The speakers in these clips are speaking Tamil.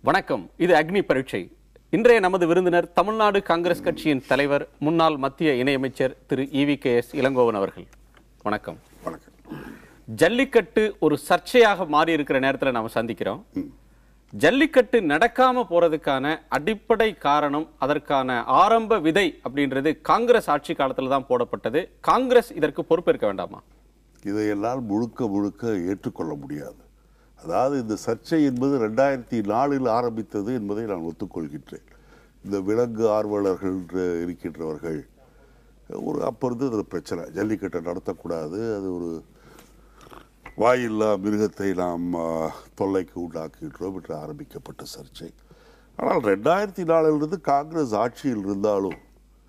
வணக்கம் இது அக்னி பரீட்சை இன்றைய நமது விருந்தினர் தமிழ்நாடு காங்கிரஸ் கட்சியின் தலைவர் முன்னாள் மத்திய இணையமைச்சர் திரு இவி கே எஸ் இளங்கோவன் அவர்கள் வணக்கம் வணக்கம் ஜல்லிக்கட்டு ஒரு சர்ச்சையாக மாறி இருக்கிற நேரத்தில் நாம சந்திக்கிறோம் ஜல்லிக்கட்டு நடக்காம போறதுக்கான அடிப்படை காரணம் அதற்கான ஆரம்ப விதை அப்படின்றது காங்கிரஸ் ஆட்சி காலத்துல தான் போடப்பட்டது காங்கிரஸ் இதற்கு பொறுப்பேற்க வேண்டாமா இதை என்னால் முழுக்க முழுக்க ஏற்றுக்கொள்ள முடியாது அதாவது இந்த சர்ச்சை என்பது ரெண்டாயிரத்தி நாலில் ஆரம்பித்தது என்பதை நான் ஒத்துக்கொள்கின்றேன் இந்த விலங்கு ஆர்வலர்கள் என்று இருக்கின்றவர்கள் ஒரு அப்போ இருந்து அது பிரச்சனை ஜல்லிக்கட்டை நடத்தக்கூடாது அது ஒரு வாயில்லா மிருகத்தை நாம் ஆ, தொல்லைக்கு உண்டாக்குகின்றோம் என்று ஆரம்பிக்கப்பட்ட சர்ச்சை ஆனால் ரெண்டாயிரத்தி நாலிலிருந்து காங்கிரஸ் ஆட்சியில் இருந்தாலும்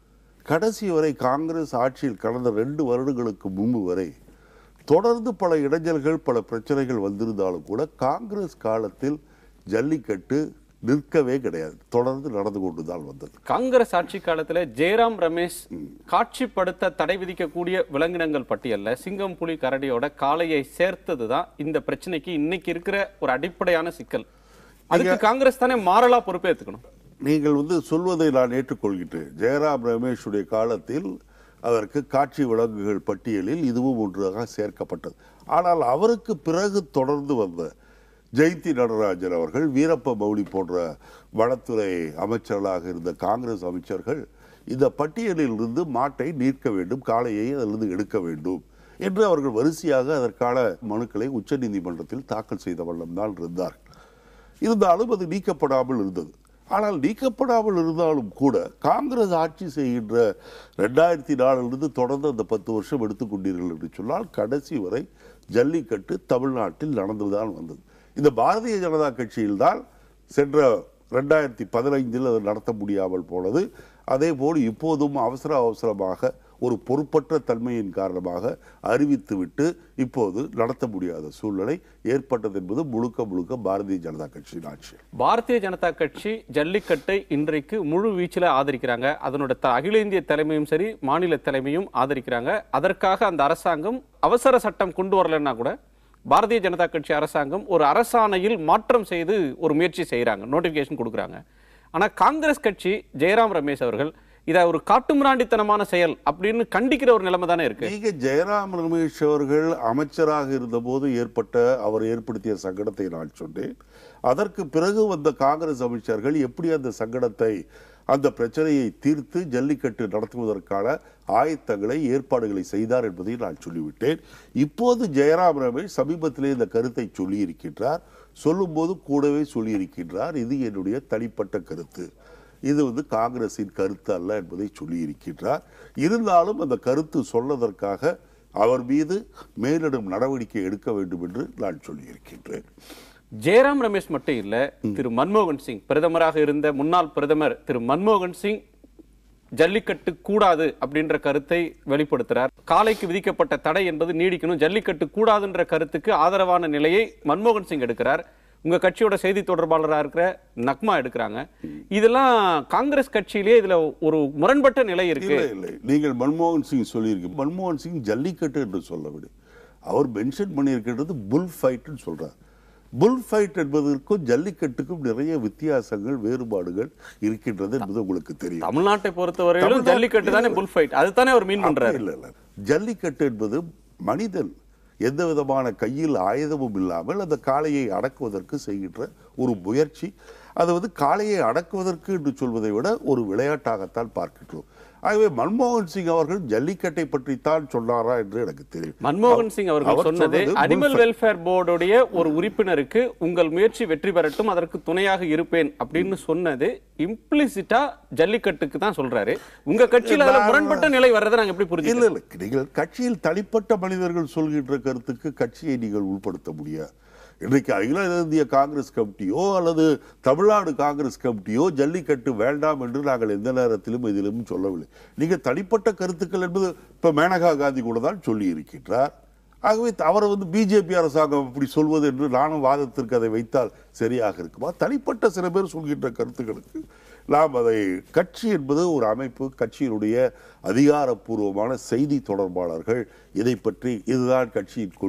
கடைசி வரை காங்கிரஸ் ஆட்சியில் கடந்த ரெண்டு வருடங்களுக்கு முன்பு வரை தொடர்ந்து பல இடைஞ்சல்கள் பல பிரச்சனைகள் வந்திருந்தாலும் கூட காங்கிரஸ் காலத்தில் ஜல்லிக்கட்டு நிற்கவே கிடையாது தொடர்ந்து நடந்து கொண்டு தான் வந்தது காங்கிரஸ் ஆட்சி காலத்துல ஜெயராம் ரமேஷ் காட்சிப்படுத்த தடை விதிக்கக்கூடிய விலங்கினங்கள் பட்டியல்ல சிங்கம் புலி கரடியோட காளையை சேர்த்தது தான் இந்த பிரச்சனைக்கு இன்னைக்கு இருக்கிற ஒரு அடிப்படையான சிக்கல் அதுக்கு காங்கிரஸ் தானே மாறலா பொறுப்பேற்றுக்கணும் நீங்கள் வந்து சொல்வதை நான் ஏற்றுக்கொள்கின்றேன் ஜெயராம் ரமேஷுடைய காலத்தில் அதற்கு காட்சி விலங்குகள் பட்டியலில் இதுவும் ஒன்றாக சேர்க்கப்பட்டது ஆனால் அவருக்கு பிறகு தொடர்ந்து வந்த ஜெயந்தி நடராஜன் அவர்கள் வீரப்ப மௌலி போன்ற வனத்துறை அமைச்சர்களாக இருந்த காங்கிரஸ் அமைச்சர்கள் இந்த பட்டியலில் இருந்து மாட்டை நீக்க வேண்டும் காளையை அதிலிருந்து எடுக்க வேண்டும் என்று அவர்கள் வரிசையாக அதற்கான மனுக்களை உச்சநீதிமன்றத்தில் தாக்கல் செய்த வண்ணம் தான் இருந்தார்கள் இருந்தாலும் அது நீக்கப்படாமல் இருந்தது ஆனால் நீக்கப்படாமல் இருந்தாலும் கூட காங்கிரஸ் ஆட்சி செய்கின்ற ரெண்டாயிரத்தி நாலிலிருந்து தொடர்ந்து அந்த பத்து வருஷம் எடுத்துக்கொண்டீர்கள் என்று சொன்னால் கடைசி வரை ஜல்லிக்கட்டு தமிழ்நாட்டில் நடந்துதான் வந்தது இந்த பாரதிய ஜனதா கட்சியில்தான் சென்ற ரெண்டாயிரத்தி பதினைந்தில் அது நடத்த முடியாமல் போனது அதே போல் இப்போதும் அவசர அவசரமாக ஒரு பொறுப்பற்ற தன்மையின் காரணமாக அறிவித்துவிட்டு இப்போது நடத்த முடியாத சூழ்நிலை ஏற்பட்டது என்பது முழுக்க முழுக்க பாரதிய ஜனதா கட்சியின் ஆட்சி பாரதிய ஜனதா கட்சி ஜல்லிக்கட்டை இன்றைக்கு முழு வீச்சில் ஆதரிக்கிறாங்க அதனோட த- அகில இந்திய தலைமையும் சரி மாநில தலைமையும் ஆதரிக்கிறாங்க அதற்காக அந்த அரசாங்கம் அவசர சட்டம் கொண்டு வரலன்னா கூட பாரதிய ஜனதா கட்சி அரசாங்கம் ஒரு அரசாணையில் மாற்றம் செய்து ஒரு முயற்சி செய்றாங்க நோட்டிபிகேஷன் கொடுக்குறாங்க ஆனா காங்கிரஸ் கட்சி ஜெயராம் ரமேஷ் அவர்கள் இதை ஒரு காட்டுமிராண்டித்தனமான செயல் அப்படின்னு கண்டிக்கிற ஒரு நிலைமை தானே இருக்கு நீங்க ஜெயராம் ரமேஷ் அவர்கள் அமைச்சராக இருந்தபோது ஏற்பட்ட அவர் ஏற்படுத்திய சங்கடத்தை நான் சொன்னேன் அதற்கு பிறகு வந்த காங்கிரஸ் அமைச்சர்கள் எப்படி அந்த சங்கடத்தை அந்த பிரச்சனையை தீர்த்து ஜல்லிக்கட்டு நடத்துவதற்கான ஆயத்தங்களை ஏற்பாடுகளை செய்தார் என்பதை நான் சொல்லிவிட்டேன் இப்போது ஜெயராம் ரமேஷ் சமீபத்திலே இந்த கருத்தை சொல்லியிருக்கின்றார் சொல்லும்போது கூடவே சொல்லியிருக்கின்றார் இது என்னுடைய தனிப்பட்ட கருத்து இது வந்து காங்கிரசின் கருத்து அல்ல என்பதை சொல்லியிருக்கின்றார் இருந்தாலும் அந்த கருத்து சொன்னதற்காக அவர் மீது மேலிடம் நடவடிக்கை எடுக்க வேண்டும் என்று நான் சொல்லியிருக்கின்றேன் ஜெயராம் ரமேஷ் மட்டும் இல்ல திரு மன்மோகன் சிங் பிரதமராக இருந்த முன்னாள் பிரதமர் திரு மன்மோகன் சிங் ஜல்லிக்கட்டு கூடாது அப்படின்ற கருத்தை வெளிப்படுத்துறார் காலைக்கு விதிக்கப்பட்ட தடை என்பது நீடிக்கணும் ஜல்லிக்கட்டு கூடாதுன்ற கருத்துக்கு ஆதரவான நிலையை மன்மோகன் சிங் எடுக்கிறார் உங்க கட்சியோட செய்தி தொடர்பாளராக இருக்கிற நக்மா எடுக்கிறாங்க இதெல்லாம் காங்கிரஸ் கட்சியிலே இதுல ஒரு முரண்பட்ட நிலை இருக்கு இல்லை இல்லை நீங்கள் மன்மோகன் சிங் சொல்லியிருக்கீங்க மன்மோகன் சிங் ஜல்லிக்கட்டு என்று சொல்லவில்லை அவர் மென்ஷன் பண்ணியிருக்கின்றது புல் ஃபைட்னு சொல்றார் புல் ஃபைட் என்பதற்கும் ஜல்லிக்கட்டுக்கும் நிறைய வித்தியாசங்கள் வேறுபாடுகள் இருக்கின்றது என்பது உங்களுக்கு தெரியும் தமிழ்நாட்டை பொறுத்தவரையிலும் தமிழ்நாட்டு- ஜல்லிக்கட்டு தானே புல் ஃபைட் அதுதானே அவர் மீன் பண்றாரு இல்ல இல்ல ஜல்லிக்கட்டு என்பது மனிதன் எந்த விதமான கையில் ஆயுதமும் இல்லாமல் அந்த காளையை அடக்குவதற்கு செய்கின்ற ஒரு முயற்சி அது வந்து காளையை அடக்குவதற்கு என்று சொல்வதை விட ஒரு விளையாட்டாகத்தான் பார்க்கின்றோம் ஆகவே மன்மோகன் சிங் அவர்கள் ஜல்லிக்கட்டை பற்றித்தான் சொன்னாரா என்று எனக்கு தெரியும் மன்மோகன் சிங் அவர்கள் அவர் சொன்னது சொன்னது அனிமல் bull வெல்ஃபேர் போர்டுடைய ஒரு உறுப்பினருக்கு உங்கள் முயற்சி வெற்றி பெறட்டும் அதற்கு துணையாக இருப்பேன் அப்படின்னு சொன்னது இம்ப்ளிசிட்டா ஜல்லிக்கட்டுக்கு தான் சொல்றாரு உங்க கட்சியில அதுல முரண்பட்ட நிலை வர்றதை நாங்க எப்படி இல்ல புரிஞ்சுக்கலாம் இல்ல நீங்கள் கட்சியில் தனிப்பட்ட மனிதர்கள் சொல்கின்ற கருத்துக்கு கட்சியை நீங்கள் உள்படுத்த முடியாது இன்றைக்கு அகில இந்திய காங்கிரஸ் கமிட்டியோ அல்லது தமிழ்நாடு காங்கிரஸ் கமிட்டியோ ஜல்லிக்கட்டு வேண்டாம் என்று நாங்கள் எந்த நேரத்திலும் இதிலும் சொல்லவில்லை நீங்க தனிப்பட்ட கருத்துக்கள் என்பது இப்ப மேனகா காந்தி கூட தான் சொல்லி இருக்கின்றார் ஆகவே அவரை வந்து பிஜேபி அரசாங்கம் இப்படி சொல்வது என்று நானும் வாதத்திற்கு அதை வைத்தால் சரியாக இருக்குமா தனிப்பட்ட சில பேர் சொல்கின்ற கருத்துக்களுக்கு நாம் அதை கட்சி என்பது ஒரு அமைப்பு கட்சியினுடைய அதிகாரப்பூர்வமான செய்தி தொடர்பாளர்கள் இதை பற்றி இதுதான் கட்சியின் கொள்கை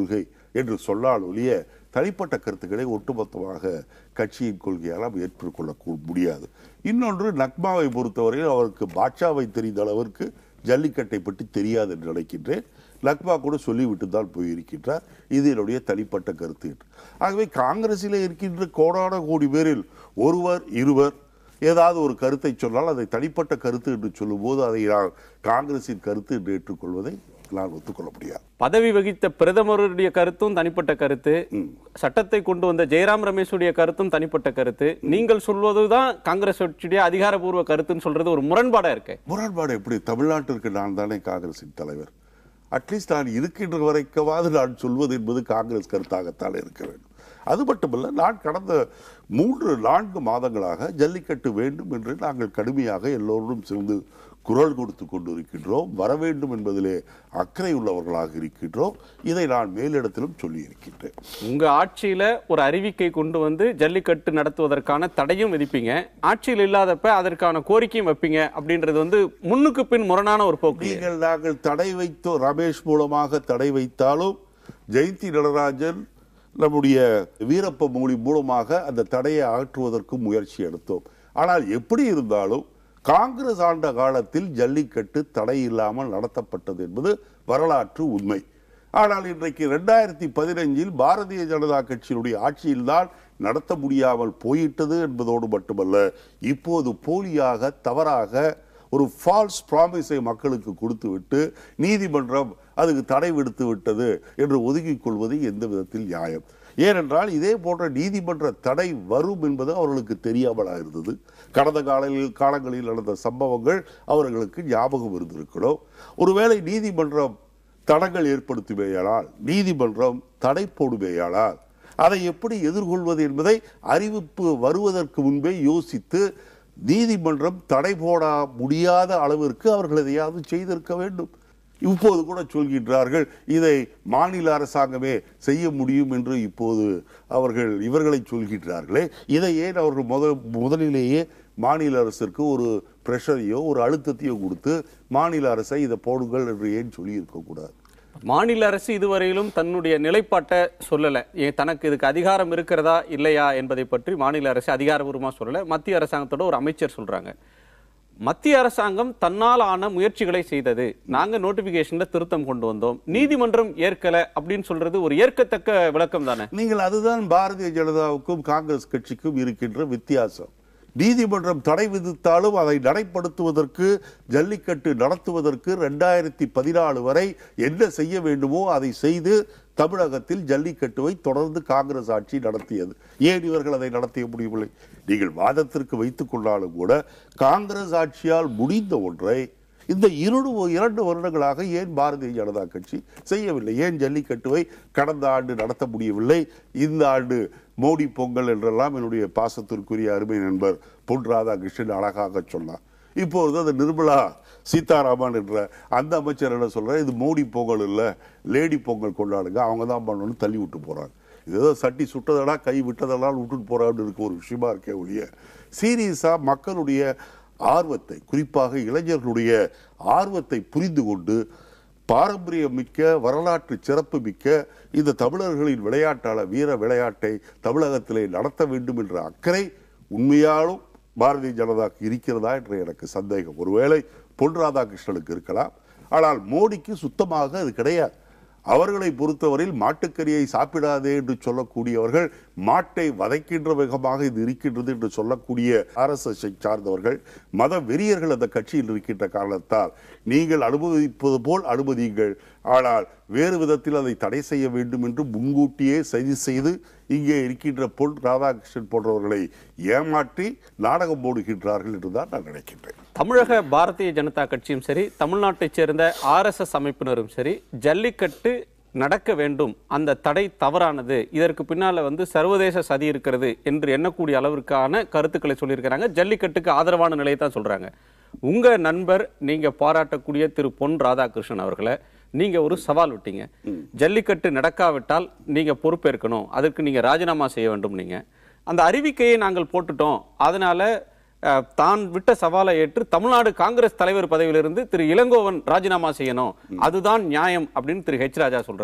என்று சொல்லால் ஒழிய தனிப்பட்ட கருத்துக்களை ஒட்டுமொத்தமாக கட்சியின் கொள்கையால் ஏற்றுக்கொள்ள கூ- முடியாது இன்னொன்று நக்மாவை பொறுத்தவரையில் அவருக்கு பாட்ஷாவை தெரிந்த அளவிற்கு ஜல்லிக்கட்டை பற்றி தெரியாது என்று நினைக்கின்றேன் லக்மா கூட சொல்லிவிட்டு தான் போயிருக்கின்றார் இது என்னுடைய தனிப்பட்ட கருத்து என்று ஆகவே காங்கிரஸிலே இருக்கின்ற கோடான கோடி பேரில் ஒருவர் இருவர் ஏதாவது ஒரு கருத்தை சொன்னால் அதை தனிப்பட்ட கருத்து என்று சொல்லும்போது அதை நான் காங்கிரசின் கருத்து என்று ஏற்றுக்கொள்வதை நான் ஒத்துக்கொள்ள முடியாது பதவி வகித்த பிரதமருடைய கருத்தும் தனிப்பட்ட கருத்து சட்டத்தை கொண்டு வந்த ஜெயராம் ரமேஷுடைய கருத்தும் தனிப்பட்ட கருத்து நீங்கள் சொல்வதுதான் காங்கிரஸ் கட்சியுடைய அதிகாரப்பூர்வ கருத்துன்னு சொல்றது ஒரு முரண்பாடா இருக்கு முரண்பாடு எப்படி தமிழ்நாட்டிற்கு நான் தானே காங்கிரசின் தலைவர் அட்லீஸ்ட் நான் இருக்கின்ற வரைக்கவாது நான் சொல்வது என்பது காங்கிரஸ் கருத்தாகத்தான் இருக்க வேண்டும் அது மட்டுமல்ல நான் கடந்த மூன்று நான்கு மாதங்களாக ஜல்லிக்கட்டு வேண்டும் என்று நாங்கள் கடுமையாக எல்லோரும் சேர்ந்து குரல் கொடுத்து கொண்டிருக்கின்றோம் வர வேண்டும் என்பதிலே அக்கறை உள்ளவர்களாக இருக்கின்றோம் இதை நான் மேலிடத்திலும் சொல்லி இருக்கின்றேன் உங்க ஆட்சியில ஒரு அறிவிக்கை கொண்டு வந்து ஜல்லிக்கட்டு நடத்துவதற்கான தடையும் விதிப்பீங்க ஆட்சியில் இல்லாதப்ப அதற்கான கோரிக்கையும் வைப்பீங்க அப்படின்றது வந்து முன்னுக்கு பின் முரணான ஒரு போக்கு நீங்கள் நாங்கள் தடை வைத்தோ ரமேஷ் மூலமாக தடை வைத்தாலும் ஜெயந்தி நடராஜன் நம்முடைய வீரப்ப மொழி மூலமாக அந்த தடையை அகற்றுவதற்கு முயற்சி எடுத்தோம் ஆனால் எப்படி இருந்தாலும் காங்கிரஸ் ஆண்ட காலத்தில் ஜல்லிக்கட்டு தடை இல்லாமல் நடத்தப்பட்டது என்பது வரலாற்று உண்மை ஆனால் இன்றைக்கு ரெண்டாயிரத்தி பதினைஞ்சில் பாரதிய ஜனதா கட்சியினுடைய ஆட்சியில்தான் நடத்த முடியாமல் போயிட்டது என்பதோடு மட்டுமல்ல இப்போது போலியாக தவறாக ஒரு ஃபால்ஸ் ப்ராமிஸை மக்களுக்கு கொடுத்து விட்டு நீதிமன்றம் அதுக்கு தடை விடுத்து விட்டது என்று ஒதுக்கிக் கொள்வது எந்த விதத்தில் நியாயம் ஏனென்றால் இதே போன்ற நீதிமன்ற தடை வரும் என்பது அவர்களுக்கு தெரியாமலா இருந்தது கடந்த காலையில் காலங்களில் நடந்த சம்பவங்கள் அவர்களுக்கு ஞாபகம் இருந்திருக்கணும் ஒருவேளை நீதிமன்றம் தடங்கள் ஏற்படுத்துவேயானால் நீதிமன்றம் தடை போடுவேயானால் அதை எப்படி எதிர்கொள்வது என்பதை அறிவிப்பு வருவதற்கு முன்பே யோசித்து நீதிமன்றம் தடை போட முடியாத அளவிற்கு அவர்கள் எதையாவது செய்திருக்க வேண்டும் இப்போது கூட சொல்கின்றார்கள் இதை மாநில அரசாங்கமே செய்ய முடியும் என்று இப்போது அவர்கள் இவர்களை சொல்கின்றார்களே இதை ஏன் அவர்கள் முத முதலிலேயே மாநில அரசிற்கு ஒரு பிரஷரையோ ஒரு அழுத்தத்தையோ கொடுத்து மாநில அரசை இதை போடுங்கள் என்று ஏன் சொல்லி இருக்கக்கூடாது மாநில அரசு இதுவரையிலும் தன்னுடைய நிலைப்பாட்டை சொல்லல ஏன் தனக்கு இதுக்கு அதிகாரம் இருக்கிறதா இல்லையா என்பதை பற்றி மாநில அரசு அதிகாரபூர்வமா சொல்லல மத்திய அரசாங்கத்தோட ஒரு அமைச்சர் சொல்றாங்க மத்திய அரசாங்கம் தன்னால் ஆன முயற்சிகளை செய்தது நாங்க நோட்டிபிகேஷன்ல திருத்தம் கொண்டு வந்தோம் நீதிமன்றம் ஏற்கல அப்படின்னு சொல்றது ஒரு ஏற்கத்தக்க விளக்கம் தானே நீங்கள் அதுதான் பாரதிய ஜனதாவுக்கும் காங்கிரஸ் கட்சிக்கும் இருக்கின்ற வித்தியாசம் நீதிமன்றம் தடை விதித்தாலும் அதை நடைப்படுத்துவதற்கு ஜல்லிக்கட்டு நடத்துவதற்கு ரெண்டாயிரத்தி பதினாலு வரை என்ன செய்ய வேண்டுமோ அதை செய்து தமிழகத்தில் ஜல்லிக்கட்டுவை தொடர்ந்து காங்கிரஸ் ஆட்சி நடத்தியது ஏன் இவர்கள் அதை நடத்திய முடியவில்லை நீங்கள் வாதத்திற்கு வைத்துக் கொண்டாலும் கூட காங்கிரஸ் ஆட்சியால் முடிந்த ஒன்றை இந்த இரண்டு இரண்டு வருடங்களாக ஏன் பாரதிய ஜனதா கட்சி செய்யவில்லை ஏன் ஜல்லிக்கட்டுவை கடந்த ஆண்டு நடத்த முடியவில்லை இந்த ஆண்டு மோடி பொங்கல் என்றெல்லாம் என்னுடைய பாசத்திற்குரிய அருமை நண்பர் பொன் ராதாகிருஷ்ணன் அழகாக சொன்னார் இப்பொழுது அந்த நிர்மலா சீதாராமன் என்ற அந்த அமைச்சர் என்ன சொல்றாரு இது மோடி பொங்கல் இல்லை லேடி பொங்கல் கொண்டாடுங்க அவங்க தான் பண்ணணும்னு தள்ளி விட்டு போறாங்க இது ஏதோ சட்டி சுட்டதடா கை விட்டதெல்லாம் விட்டுட்டு போறான்னு இருக்க ஒரு விஷயமா இருக்கே ஒழிய சீரியஸா மக்களுடைய ஆர்வத்தை குறிப்பாக இளைஞர்களுடைய ஆர்வத்தை புரிந்து கொண்டு பாரம்பரியம் மிக்க வரலாற்று சிறப்பு மிக்க இந்த தமிழர்களின் விளையாட்டான வீர விளையாட்டை தமிழகத்திலே நடத்த வேண்டும் என்ற அக்கறை உண்மையாலும் பாரதிய ஜனதாக்கு இருக்கிறதா என்று எனக்கு சந்தேகம் ஒருவேளை பொன் ராதாகிருஷ்ணனுக்கு இருக்கலாம் ஆனால் மோடிக்கு சுத்தமாக அது கிடையாது அவர்களை பொறுத்தவரையில் மாட்டுக்கறியை சாப்பிடாதே என்று சொல்லக்கூடியவர்கள் மாட்டை வதைக்கின்ற விதமாக இது இருக்கின்றது என்று சொல்லக்கூடிய ஆர்எஸ்எஸ் சார்ந்தவர்கள் மத வெறியர்கள் அந்த கட்சியில் இருக்கின்ற காரணத்தால் நீங்கள் அனுமதிப்பது போல் அனுமதியுங்கள் ஆனால் வேறு விதத்தில் அதை தடை செய்ய வேண்டும் என்று முன்கூட்டியே சதி செய்து இங்கே இருக்கின்ற பொன் ராதாகிருஷ்ணன் போன்றவர்களை ஏமாற்றி நாடகம் போடுகின்றார்கள் என்றுதான் நான் நினைக்கின்றேன் தமிழக பாரதிய ஜனதா கட்சியும் சரி தமிழ்நாட்டைச் சேர்ந்த ஆர்எஸ்எஸ் அமைப்பினரும் சரி ஜல்லிக்கட்டு நடக்க வேண்டும் அந்த தடை தவறானது இதற்கு பின்னால வந்து சர்வதேச சதி இருக்கிறது என்று எண்ணக்கூடிய அளவிற்கான கருத்துக்களை சொல்லியிருக்கிறாங்க ஜல்லிக்கட்டுக்கு ஆதரவான நிலையை தான் சொல்றாங்க உங்க நண்பர் நீங்க பாராட்டக்கூடிய திரு பொன் ராதாகிருஷ்ணன் அவர்களை நீங்க ஒரு சவால் விட்டீங்க ஜல்லிக்கட்டு நடக்காவிட்டால் நீங்க பொறுப்பேற்கணும் அதற்கு நீங்க ராஜினாமா செய்ய வேண்டும் நீங்க அந்த அறிவிக்கையை நாங்கள் போட்டுட்டோம் அதனால அஹ், தான் விட்ட சவாலை ஏற்று தமிழ்நாடு காங்கிரஸ் தலைவர் பதவியிலிருந்து திரு இளங்கோவன் ராஜினாமா செய்யணும் அதுதான் நியாயம் அப்படின்னு திரு ஹெச் ராஜா சொல்றாரு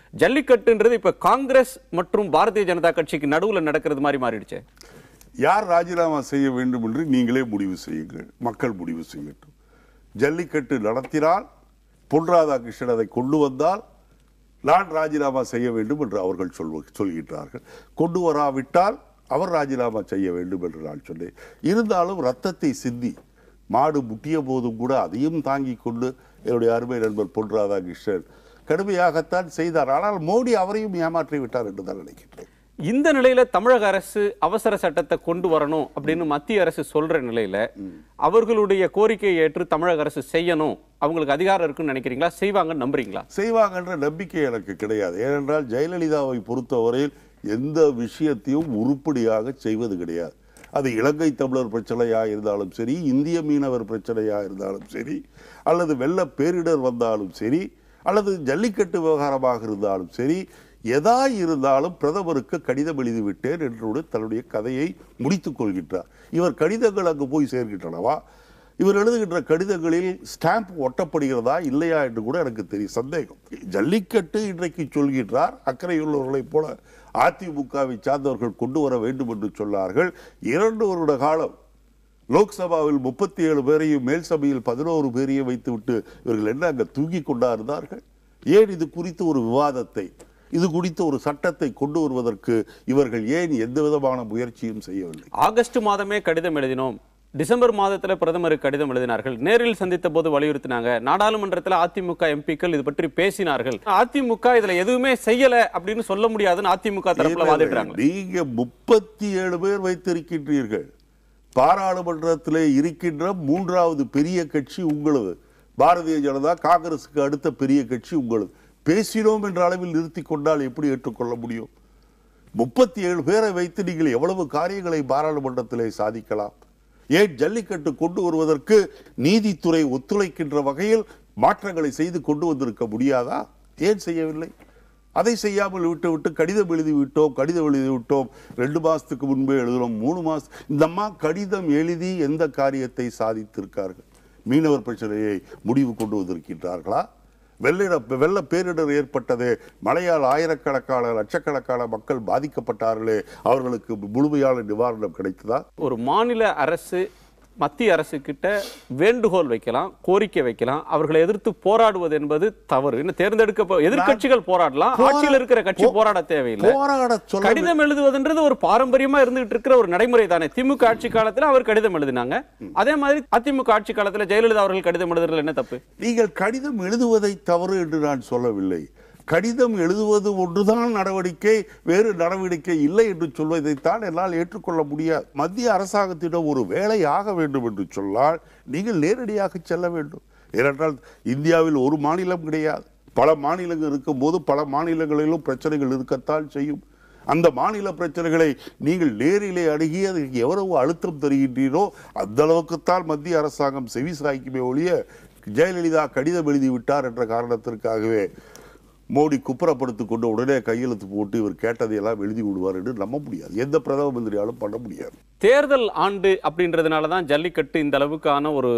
ஜல்லிக்கட்டுன்றது இப்ப காங்கிரஸ் மற்றும் பாரதிய ஜனதா கட்சிக்கு நடுவுல நடக்கிறது மாதிரி மாறிடுச்சு யார் ராஜினாமா செய்ய வேண்டும் என்று நீங்களே முடிவு செய்யுங்கள் மக்கள் முடிவு செய்யட்டும் ஜல்லிக்கட்டு நடத்தினால் பொன் ராதாகிருஷ்ணன் அதை கொண்டு வந்தால் நான் ராஜினாமா செய்ய வேண்டும் என்று அவர்கள் சொல்வ சொல்கின்றார்கள் கொண்டு வராவிட்டால் அவர் ராஜினாமா செய்ய வேண்டும் என்று நான் சொன்னேன் இருந்தாலும் ரத்தத்தை சிந்தி மாடு முட்டிய போதும் கூட அதையும் தாங்கிக் கொண்டு என்னுடைய அருமை நண்பர் பொன் ராதாகிருஷ்ணன் கடுமையாகத்தான் செய்தார் ஆனால் மோடி அவரையும் ஏமாற்றி விட்டார் என்று தான் நினைக்கின்றேன் இந்த நிலையில தமிழக அரசு அவசர சட்டத்தை கொண்டு வரணும் அப்படின்னு மத்திய அரசு சொல்ற நிலையில அவர்களுடைய கோரிக்கையை ஏற்று தமிழக அரசு செய்யணும் அவங்களுக்கு அதிகாரம் இருக்குன்னு நினைக்கிறீங்களா செய்வாங்கன்னு நம்புறீங்களா செய்வாங்கன்ற நம்பிக்கை எனக்கு கிடையாது ஏனென்றால் ஜெயலலிதாவை பொறுத்தவரையில் எந்த விஷயத்தையும் உருப்படியாக செய்வது கிடையாது அது இலங்கை தமிழர் பிரச்சனையா இருந்தாலும் சரி இந்திய மீனவர் பிரச்சனையா இருந்தாலும் சரி அல்லது வெள்ள பேரிடர் வந்தாலும் சரி அல்லது ஜல்லிக்கட்டு விவகாரமாக இருந்தாலும் சரி எதா இருந்தாலும் பிரதமருக்கு கடிதம் எழுதி விட்டேன் என்று தன்னுடைய கதையை முடித்துக் கொள்கின்றார் இவர் கடிதங்கள் அங்கு போய் சேர்கின்றனவா இவர் எழுதுகின்ற கடிதங்களில் ஸ்டாம்ப் ஒட்டப்படுகிறதா இல்லையா என்று கூட எனக்கு தெரியும் சந்தேகம் ஜல்லிக்கட்டு இன்றைக்கு சொல்கின்றார் அக்கறையுள்ளவர்களைப் போல அதிமுகவை சார்ந்தவர்கள் கொண்டு வர வேண்டும் என்று சொன்னார்கள் இரண்டு வருட காலம் லோக்சபாவில் முப்பத்தி ஏழு பேரையும் மேல் சபையில் பதினோரு பேரையும் வைத்துவிட்டு இவர்கள் என்ன அங்க தூங்கி கொண்டா இருந்தார்கள் ஏன் இது குறித்து ஒரு விவாதத்தை இது குறித்து ஒரு சட்டத்தை கொண்டு வருவதற்கு இவர்கள் ஏன் எந்த விதமான முயற்சியும் செய்யவில்லை ஆகஸ்ட் மாதமே கடிதம் எழுதினோம் டிசம்பர் மாதத்துல பிரதமருக்கு கடிதம் எழுதினார்கள் நேரில் சந்தித்த போது வலியுறுத்தினாங்க நாடாளுமன்றத்துல அதிமுக எம்பிக்கள் இது பற்றி பேசினார்கள் அதிமுக இதுல எதுவுமே செய்யல அப்படின்னு சொல்ல முடியாதுன்னு அதிமுக தரப்புல வாதிடுறாங்க நீங்க முப்பத்தி ஏழு பேர் வைத்திருக்கின்றீர்கள் பாராளுமன்றத்திலே இருக்கின்ற மூன்றாவது பெரிய கட்சி உங்களது பாரதிய ஜனதா காங்கிரசுக்கு அடுத்த பெரிய கட்சி உங்களது பேசினோம் என்ற அளவில் நிறுத்தி கொண்டால் எப்படி ஏற்றுக்கொள்ள முடியும் முப்பத்தி ஏழு பேரை வைத்து நீங்கள் எவ்வளவு காரியங்களை பாராளுமன்றத்திலே சாதிக்கலாம் ஏன் ஜல்லிக்கட்டு கொண்டு வருவதற்கு நீதித்துறை ஒத்துழைக்கின்ற வகையில் மாற்றங்களை செய்து கொண்டு வந்திருக்க முடியாதா ஏன் செய்யவில்லை அதை செய்யாமல் விட்டு விட்டு கடிதம் எழுதி விட்டோம் கடிதம் எழுதி விட்டோம் ரெண்டு மாசத்துக்கு முன்பே எழுதினோம் மூணு மாசம் இந்த அம்மா கடிதம் எழுதி எந்த காரியத்தை சாதித்திருக்கார்கள் மீனவர் பிரச்சனையை முடிவு கொண்டு வந்திருக்கின்றார்களா வெள்ளிட வெள்ள பேரிடர் ஏற்பட்டது மழையால் ஆயிரக்கணக்கான லட்சக்கணக்கான மக்கள் பாதிக்கப்பட்டார்களே அவர்களுக்கு முழுமையான நிவாரணம் கிடைத்ததா ஒரு மாநில அரசு மத்திய அரசு கிட்ட வேண்டுகோள் வைக்கலாம் கோரிக்கை வைக்கலாம் அவர்களை எதிர்த்து போராடுவது என்பது தவறு இன்னும் தேர்ந்தெடுக்க எதிர்க்கட்சிகள் போராடலாம் போரா- ஆட்சியில் இருக்கிற கட்சி போ- போராட தேவையில்லை போராட சொல்ல கடிதம் எழுதுவதுன்றது ஒரு பாரம்பரியமா இருந்துகிட்டு இருக்கிற ஒரு நடைமுறை தானே திமுக ஆட்சி காலத்துல அவர் கடிதம் எழுதினாங்க அதே மாதிரி அதிமுக ஆட்சி காலத்துல ஜெயலலிதா அவர்கள் கடிதம் எழுதுறதுல என்ன தப்பு நீங்கள் கடிதம் எழுதுவதை தவறு என்று நான் சொல்லவில்லை கடிதம் எழுதுவது ஒன்றுதான் நடவடிக்கை வேறு நடவடிக்கை இல்லை என்று சொல்வதைத்தான் என்னால் ஏற்றுக்கொள்ள முடியாது மத்திய அரசாங்கத்திடம் ஒரு வேலை ஆக வேண்டும் என்று சொன்னால் நீங்கள் நேரடியாக செல்ல வேண்டும் ஏனென்றால் இந்தியாவில் ஒரு மாநிலம் கிடையாது பல மாநிலங்கள் இருக்கும்போது பல மாநிலங்களிலும் பிரச்சனைகள் இருக்கத்தான் செய்யும் அந்த மாநில பிரச்சனைகளை நீங்கள் நேரிலே அணுகி அதற்கு எவ்வளவு அழுத்தம் தருகின்றீரோ அந்த அளவுக்குத்தான் மத்திய அரசாங்கம் செவி சாய்க்குமே ஒழிய ஜெயலலிதா கடிதம் எழுதி விட்டார் என்ற காரணத்திற்காகவே மோடி குப்புறப்படுத்திக் கொண்டு உடனே கையெழுத்து போட்டு இவர் கேட்டதையெல்லாம் எழுதி விடுவார் என்று நம்ப முடியாது எந்த பிரதம மந்திரியாலும் பண்ண முடியாது தேர்தல் ஆண்டு அப்படின்றதுனால தான் ஜல்லிக்கட்டு இந்த அளவுக்கான ஒரு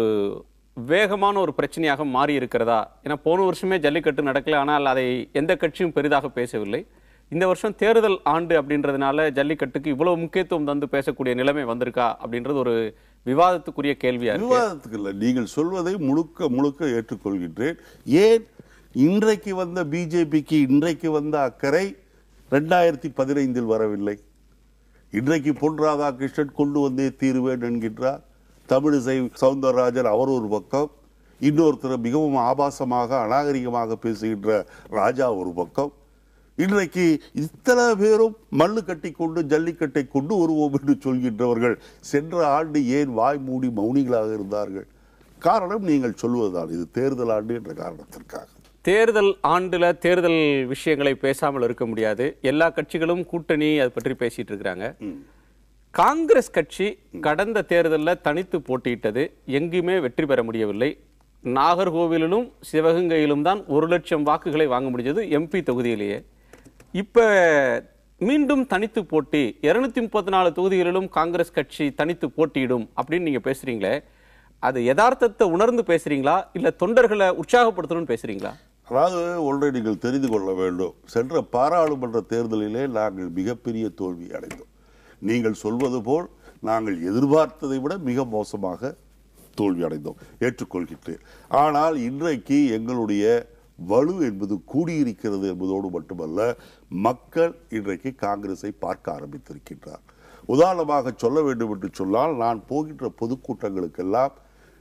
வேகமான ஒரு பிரச்சனையாக மாறி இருக்கிறதா ஏன்னா போன வருஷமே ஜல்லிக்கட்டு நடக்கல ஆனால் அதை எந்த கட்சியும் பெரிதாக பேசவில்லை இந்த வருஷம் தேர்தல் ஆண்டு அப்படின்றதுனால ஜல்லிக்கட்டுக்கு இவ்வளவு முக்கியத்துவம் தந்து பேசக்கூடிய நிலைமை வந்திருக்கா அப்படின்றது ஒரு விவாதத்துக்குரிய கேள்வியா இருக்கு விவாதத்துக்கு இல்லை நீங்கள் சொல்வதை முழுக்க முழுக்க ஏற்றுக்கொள்கின்றேன் ஏன் இன்றைக்கு வந்த பிஜேபிக்கு இன்றைக்கு வந்த அக்கறை ரெண்டாயிரத்தி பதினைந்தில் வரவில்லை இன்றைக்கு பொன் ராதாகிருஷ்ணன் கொண்டு வந்தே தீருவேன் என்கின்றார் தமிழிசை சவுந்தரராஜன் அவர் ஒரு பக்கம் இன்னொருத்தர் மிகவும் ஆபாசமாக அநாகரிகமாக பேசுகின்ற ராஜா ஒரு பக்கம் இன்றைக்கு இத்தனை பேரும் மல்லு கட்டி கொண்டு ஜல்லிக்கட்டை கொண்டு வருவோம் என்று சொல்கின்றவர்கள் சென்ற ஆண்டு ஏன் வாய் மூடி மௌனிகளாக இருந்தார்கள் காரணம் நீங்கள் சொல்வதுதான் இது தேர்தல் ஆண்டு என்ற காரணத்திற்காக தேர்தல் ஆண்டுல தேர்தல் விஷயங்களை பேசாமல் இருக்க முடியாது எல்லா கட்சிகளும் கூட்டணி அது பற்றி பேசிட்டு இருக்கிறாங்க காங்கிரஸ் கட்சி கடந்த தேர்தலில் தனித்து போட்டியிட்டது எங்குமே வெற்றி பெற முடியவில்லை நாகர்கோவிலிலும் சிவகங்கையிலும் தான் ஒரு லட்சம் வாக்குகளை வாங்க முடிஞ்சது எம்பி தொகுதியிலேயே இப்ப மீண்டும் தனித்து போட்டி இருநூத்தி முப்பத்தி நாலு தொகுதிகளிலும் காங்கிரஸ் கட்சி தனித்து போட்டியிடும் அப்படின்னு நீங்க பேசுறீங்களே அது யதார்த்தத்தை உணர்ந்து பேசுறீங்களா இல்ல தொண்டர்களை உற்சாகப்படுத்தணும்னு பேசுறீங்களா அதாவது ஒன்றை நீங்கள் தெரிந்து கொள்ள வேண்டும் சென்ற பாராளுமன்ற தேர்தலிலே நாங்கள் மிகப்பெரிய தோல்வி அடைந்தோம் நீங்கள் சொல்வது போல் நாங்கள் எதிர்பார்த்ததை விட மிக மோசமாக தோல்வி அடைந்தோம் ஏற்றுக்கொள்கின்றேன் ஆனால் இன்றைக்கு எங்களுடைய வலு என்பது கூடியிருக்கிறது என்பதோடு மட்டுமல்ல மக்கள் இன்றைக்கு காங்கிரஸை பார்க்க ஆரம்பித்திருக்கின்றார் உதாரணமாக சொல்ல வேண்டும் என்று சொன்னால் நான் போகின்ற பொதுக்கூட்டங்களுக்கெல்லாம்